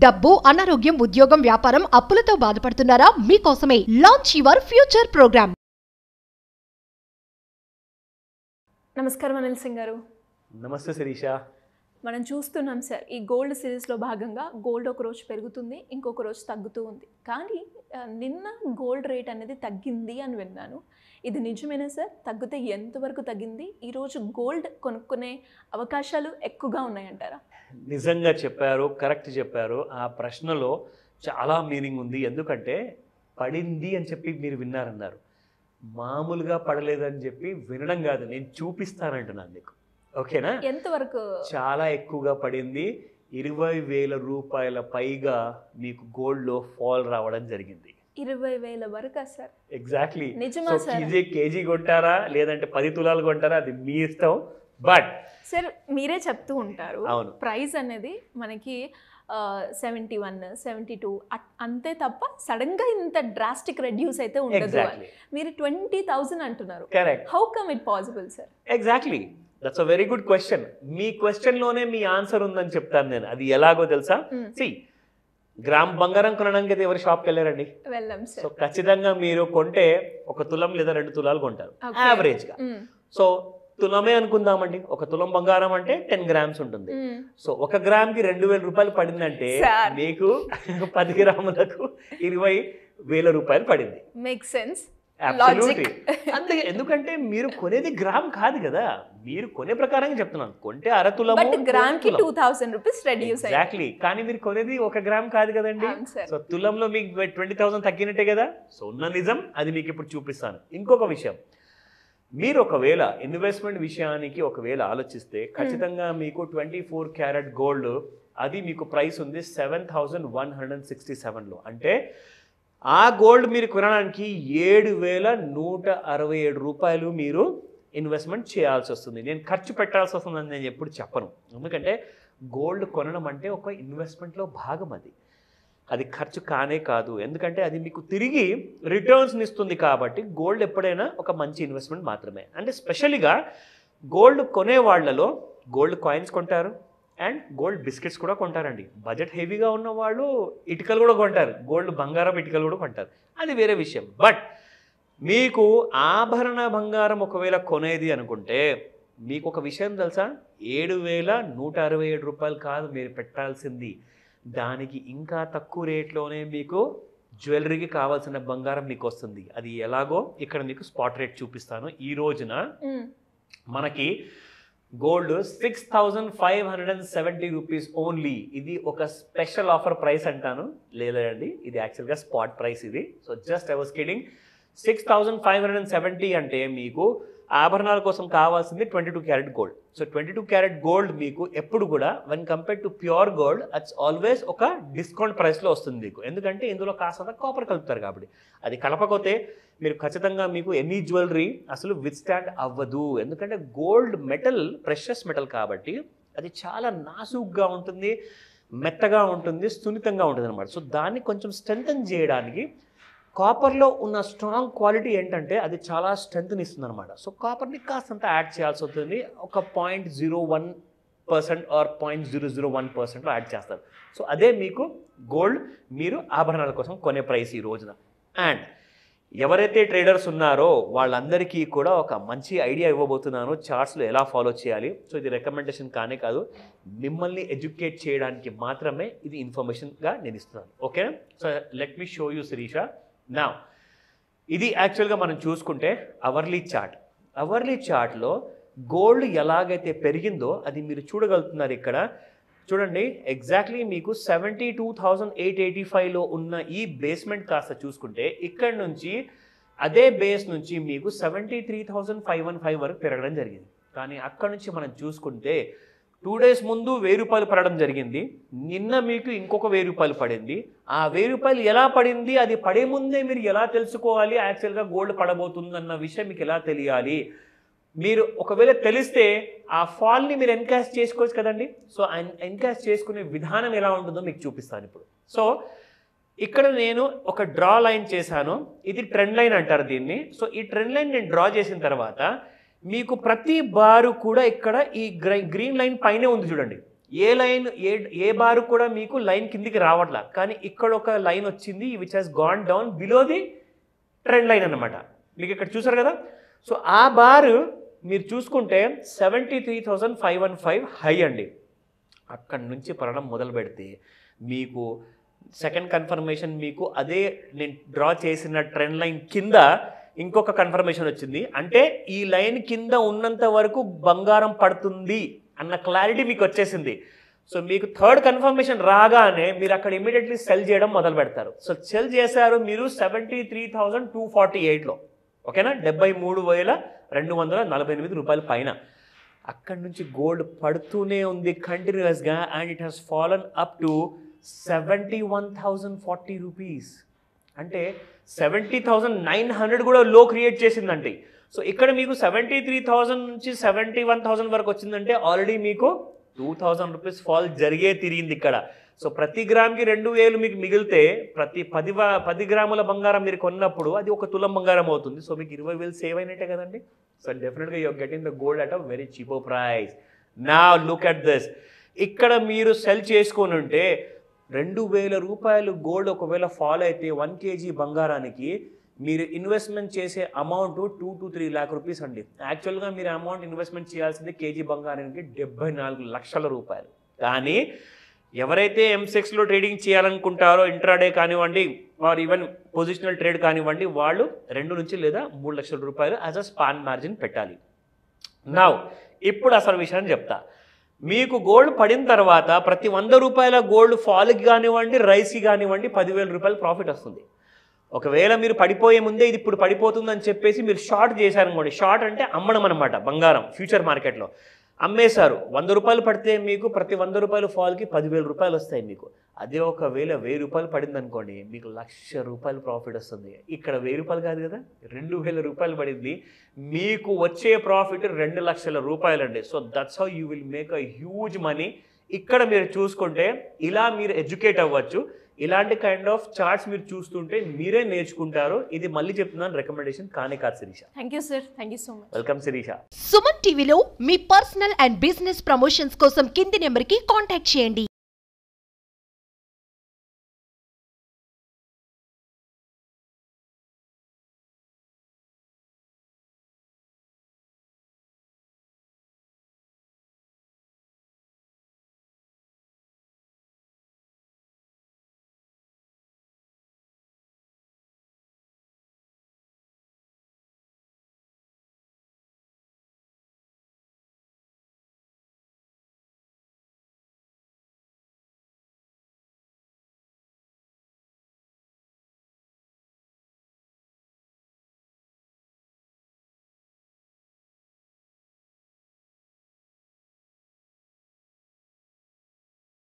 డబ్బు అనారోగ్యం ఉద్యోగం వ్యాపారం అప్పులతో బాధపడుతున్నారా మీకోసమే లాంచ్ యువర్ ఫ్యూచర్ ప్రోగ్రామ్ నమస్కారం అనిల్ సింగ్ గారు నమస్తే శిరీష మనం చూస్తున్నాం సార్ ఈ గోల్డ్ సిరీస్లో భాగంగా గోల్డ్ ఒక రోజు పెరుగుతుంది ఇంకొక రోజు తగ్గుతూ ఉంది కానీ ఆ, నిన్న గోల్డ్ రేట్ అనేది తగ్గింది అని విన్నాను ఇది నిజమేనా సార్ తగ్గితే ఎంతవరకు తగ్గింది ఈరోజు గోల్డ్ కొనుక్కునే అవకాశాలు ఎక్కువగా ఉన్నాయంటారా నిజంగా చెప్పారు కరెక్ట్ చెప్పారు ఆ ప్రశ్నలో చాలా మీనింగ్ ఉంది ఎందుకంటే పడింది అని చెప్పి మీరు విన్నారన్నారు మామూలుగా పడలేదని చెప్పి వినడం కాదు నేను చూపిస్తానంటున్నాను మీకు ఓకేనా ఎంతవరకు చాలా ఎక్కువగా పడింది ఇరవై వేల రూపాయల పైగా మీకు గోల్డ్లో ఫాల్ రావడం జరిగింది ఇరవై వేల వరకా సార్ ఎగ్జాక్ట్లీ నిజమా సో సార్ కేజీ కేజీ కొంటారా లేదంటే పది తులాలు కొంటారా అది మీ ఇష్టం బట్ సార్ మీరే చెప్తూ ఉంటారు అవును ప్రైస్ అనేది మనకి సెవెంటీ వన్ సెవెంటీ టూ అంతే తప్ప సడన్ గా ఇంత డ్రాస్టిక్ రెడ్యూస్ అయితే ఉండదు అని. ఎగ్జాక్ట్లీ మీరు ట్వంటీ థౌజండ్ అంటున్నారు correct how come it possible sir exactly that's a very good question మీ క్వశ్చన్ లోనే మీ ఆన్సర్ ఉందని చెప్తాను నేను అది ఎలాగో తెలుసా సి గ్రామ్ బంగారం కొనడానికి అయితే ఎవరు షాప్కి వెళ్ళారండి వెళ్ళాం సో సార్ ఖచ్చితంగా మీరు కొంటే ఒక తులం లేదా రెండు తులాలు కొంటారు Okay. యావరేజ్ గా సో తులమే అనుకుందామండి ఒక తులం బంగారం అంటే టెన్ గ్రామ్స్ ఉంటుంది సో ఒక గ్రామ్ కి రెండు వేల రూపాయలు పడిందంటే Sir. మీకు పది గ్రాములకు ఇరవై వేల రూపాయలు పడింది మేక్ సెన్స్ Absolutely. అంతే ఎందుకంటే మీరు కొనేది గ్రామ్ కాదు కదా మీరు కొనే ప్రకారంగా చెప్తున్నాను కొంటే అరతులము బట్ గ్రామ్ కి టూ థౌసండ్ రూపీస్ రెడ్యూస్ అయ్యింది ఎగ్జాక్ట్లీ కానీ మీరు కొనేది ఒక గ్రామ్ కాదు కదండి అవును సార్ సో తులంలో మీకు ట్వంటీ థౌసండ్ తగ్గినట్టే కదా సో ఉన్న నిజం అది మీకు ఇప్పుడు చూపిస్తాను ఇంకొక విషయం మీరు ఒకవేళ ఇన్వెస్ట్మెంట్ విషయానికి ఒకవేళ ఆలోచిస్తే ఖచ్చితంగా మీకు ట్వంటీ ఫోర్ క్యారెట్ గోల్డ్ అది మీకు ప్రైస్ ఉంది seven thousand one hundred sixty సెవెన్లో అంటే ఆ గోల్డ్ మీరు కొనడానికి ఏడు వేల నూట అరవై ఏడు రూపాయలు మీరు ఇన్వెస్ట్మెంట్ చేయాల్సి వస్తుంది నేను ఖర్చు పెట్టాల్సి వస్తుందని నేను ఎప్పుడు చెప్పను ఎందుకంటే గోల్డ్ కొనడం అంటే ఒక ఇన్వెస్ట్మెంట్లో భాగం అది అది ఖర్చు కానే కాదు ఎందుకంటే అది మీకు తిరిగి రిటర్న్స్ని ఇస్తుంది కాబట్టి గోల్డ్ ఎప్పుడైనా ఒక మంచి ఇన్వెస్ట్మెంట్ మాత్రమే అంటే స్పెషల్గా గోల్డ్ కొనే వాళ్ళలో గోల్డ్ కాయిన్స్ కొంటారు అండ్ గోల్డ్ బిస్కెట్స్ కూడా కొంటారండి బడ్జెట్ హెవీగా ఉన్న వాళ్ళు ఇటుకలు కూడా కొంటారు గోల్డ్ బంగారం ఇటుకలు కూడా కొంటారు అది వేరే విషయం బట్ మీకు ఆభరణ బంగారం ఒకవేళ కొనేది అనుకుంటే మీకు ఒక విషయం తెలుసా ఏడు వేల నూట అరవై ఏడు రూపాయలు కాదు మీరు పెట్టాల్సింది దానికి ఇంకా తక్కువ రేట్లోనే మీకు జ్యువెలరీకి కావాల్సిన బంగారం మీకు వస్తుంది అది ఎలాగో ఇక్కడ మీకు స్పాట్ రేట్ చూపిస్తాను ఈ రోజున మనకి gold six thousand five hundred and seventy rupees only ఇది ఒక స్పెషల్ ఆఫర్ ప్రైస్ అంటాను లేదండి ఇది యాక్చువల్గా స్పాట్ ప్రైస్ ఇది so just I was kidding six thousand five hundred and seventy అంటే మీకు ఆభరణాల కోసం కావాల్సింది twenty two carat gold so twenty two carat gold మీకు ఎప్పుడు కూడా one compare to pure gold it's always ఒక డిస్కౌంట్ ప్రైస్లో వస్తుంది మీకు ఎందుకంటే ఇందులో కాస్త కాపర్ కలుపుతారు కాబట్టి అది కలపకపోతే మీరు ఖచ్చితంగా మీకు ఎనీ జ్యువెలరీ అసలు విత్ స్టాండ్ అవ్వదు ఎందుకంటే గోల్డ్ మెటల్ ప్రెషస్ మెటల్ కాబట్టి అది చాలా నాసుగ్గా ఉంటుంది మెత్తగా ఉంటుంది సున్నితంగా ఉంటుంది అనమాట సో దాన్ని కొంచెం స్ట్రెంథన్ చేయడానికి కాపర్లో ఉన్న స్ట్రాంగ్ క్వాలిటీ ఏంటంటే అది చాలా స్ట్రెంగ్త్ని ఇస్తుంది అనమాట సో కాపర్ని కాస్తంత యాడ్ చేయాల్సి ఉంటుంది ఒక point zero one percent or point zero zero one పర్సెంట్లో యాడ్ చేస్తారు సో అదే మీకు గోల్డ్ మీరు ఆభరణాల కోసం కొనే ప్రైస్ ఈ రోజున అండ్ ఎవరైతే ట్రేడర్స్ ఉన్నారో వాళ్ళందరికీ కూడా ఒక మంచి ఐడియా ఇవ్వబోతున్నాను చార్ట్స్లో ఎలా ఫాలో చేయాలి సో ఇది రికమెండేషన్ కానే కాదు మిమ్మల్ని ఎడ్యుకేట్ చేయడానికి మాత్రమే ఇది ఇన్ఫర్మేషన్గా నేను ఇస్తున్నాను okay so let me show you Sirisha నా ఇది యాక్చువల్గా మనం చూసుకుంటే అవర్లీ చార్ట్ అవర్లీ చార్ట్లో గోల్డ్ ఎలాగైతే పెరిగిందో అది మీరు చూడగలుగుతున్నారు ఇక్కడ చూడండి ఎగ్జాక్ట్లీ మీకు seventy two thousand eight eighty ఫైవ్లో ఉన్న ఈ బేస్మెంట్ కాస్త చూసుకుంటే ఇక్కడ నుంచి అదే బేస్ నుంచి మీకు seventy three thousand five one five వరకు పెరగడం జరిగింది కానీ అక్కడ నుంచి మనం చూసుకుంటే టూ డేస్ ముందు వెయ్యి రూపాయలు పడడం జరిగింది నిన్న మీకు ఇంకొక వెయ్యి రూపాయలు పడింది ఆ వెయ్యి రూపాయలు ఎలా పడింది అది పడే ముందే మీరు ఎలా తెలుసుకోవాలి యాక్చువల్గా గోల్డ్ పడబోతుందన్న విషయం మీకు ఎలా తెలియాలి మీరు ఒకవేళ తెలిస్తే ఆ ఫాల్ని మీరు ఎన్కాష్ చేసుకోవచ్చు కదండి సో ఎన్కాష్ చేసుకునే విధానం ఎలా ఉంటుందో మీకు చూపిస్తాను ఇప్పుడు సో ఇక్కడ నేను ఒక డ్రా లైన్ చేశాను ఇది ట్రెండ్ లైన్ అంటారు దీన్ని సో ఈ ట్రెండ్ లైన్ నేను డ్రా చేసిన తర్వాత మీకు ప్రతి బారు కూడా ఇక్కడ ఈ గ్రీన్ లైన్ పైనే ఉంది చూడండి ఏ లైన్ ఏ ఏ బారు కూడా మీకు లైన్ కిందికి రావట్లా కానీ ఇక్కడ ఒక లైన్ వచ్చింది which has gone down below the trend line అన్నమాట మీకు ఇక్కడ చూసారు కదా సో ఆ బారు మీరు చూసుకుంటే seventy three thousand five one five high అండి అక్కడి నుంచి పడడం మొదలు పెడితే మీకు సెకండ్ కన్ఫర్మేషన్ మీకు అదే నేను డ్రా చేసిన ట్రెండ్ లైన్ కింద ఇంకొక కన్ఫర్మేషన్ వచ్చింది అంటే ఈ లైన్ కింద ఉన్నంత వరకు బంగారం పడుతుంది అన్న క్లారిటీ మీకు వచ్చేసింది సో మీకు థర్డ్ కన్ఫర్మేషన్ రాగానే మీరు అక్కడ ఇమీడియట్లీ సెల్ చేయడం మొదలు పెడతారు సో సెల్ చేశారు మీరు seventy three thousand two forty ఎయిట్లో ఓకేనా డెబ్బై మూడు వేల రెండు వందల నలభై ఎనిమిది రూపాయల పైన అక్కడి నుంచి గోల్డ్ పడుతూనే ఉంది కంటిన్యూస్గా and it has fallen up to seventy one thousand forty rupees అంటే సెవెంటీ థౌజండ్ నైన్ హండ్రెడ్ కూడా లో క్రియేట్ చేసిందండి సో ఇక్కడ మీకు సెవెంటీ త్రీ థౌజండ్ నుంచి సెవెంటీ వన్ థౌజండ్ వరకు వచ్చిందంటే ఆల్రెడీ మీకు టూ థౌజండ్ రూపీస్ ఫాల్ జరిగే తిరిగింది ఇక్కడ సో ప్రతి గ్రామ్కి రెండు వేలు మీకు మిగిలితే ప్రతి పది వ- పది గ్రాముల బంగారం మీరు కొన్నప్పుడు అది ఒక తులం బంగారం అవుతుంది సో మీకు ఇరవై వేలు సేవ్ అయినట్టే కదండి సో డెఫినెట్గా you're getting the gold at a very cheap price నా లుక్ అట్ దిస్ ఇక్కడ మీరు సెల్ చేసుకొని ఉంటే రెండు వేల రూపాయలు గోల్డ్ ఒకవేళ ఫాలో అయితే వన్ కేజీ బంగారానికి మీరు ఇన్వెస్ట్మెంట్ చేసే amount two to three lakh rupees అండి యాక్చువల్గా మీరు అమౌంట్ ఇన్వెస్ట్మెంట్ చేయాల్సింది కేజీ బంగారానికి డెబ్బై నాలుగు లక్షల రూపాయలు కానీ ఎవరైతే ఎంసెక్స్లో ట్రేడింగ్ చేయాలనుకుంటారో ఇంట్రాడే కానివ్వండి ఆర్ ఈవెన్ పొజిషనల్ ట్రేడ్ కానివ్వండి వాళ్ళు రెండు నుంచి లేదా మూడు లక్షల రూపాయలు యాజ్ అ స్పాన్ మార్జిన్ పెట్టాలి నా ఇప్పుడు అసలు విషయాన్ని చెప్తా మీకు గోల్డ్ పడిన తర్వాత ప్రతి వంద రూపాయల గోల్డ్ ఫాల్కి కానివ్వండి రైస్కి కానివ్వండి పదివేల రూపాయలు ప్రాఫిట్ వస్తుంది ఒకవేళ మీరు పడిపోయే ముందే ఇది ఇప్పుడు పడిపోతుందని చెప్పేసి మీరు షార్ట్ చేశారనుకోండి షార్ట్ అంటే అమ్మడం అనమాట బంగారం ఫ్యూచర్ మార్కెట్లో అమ్మేశారు వంద రూపాయలు పడితే మీకు ప్రతి వంద రూపాయలు ఫాల్కి పదివేల రూపాయలు వస్తాయి మీకు అదే ఒకవేళ వెయ్యి రూపాయలు పడింది అనుకోండి మీకు లక్ష రూపాయలు ప్రాఫిట్ వస్తుంది ఇక్కడ వెయ్యి రూపాయలు కాదు కదా రెండు వేల రూపాయలు పడింది మీకు వచ్చే ప్రాఫిట్ రెండు లక్షల రూపాయలు అండి so that's how you will make a huge money ఇక్కడ మీరు చూసుకుంటే ఇలా మీరు ఎడ్యుకేట్ అవ్వచ్చు ఇలాంటి కైండ్ ఆఫ్ చార్ట్స్ మీరు చూస్తుంటే మీరే నేర్చుకుంటారు ఇది మళ్ళీ చెప్తున్నాను రికమెండేషన్ కానే కాదు Sirisha thank you sir thank you so much welcome Sirisha Suman టీవీలో మీ పర్సనల్ అండ్ బిజినెస్ ప్రమోషన్స్ కోసం కింది నెంబర్కి కాంటాక్ట్ చేయండి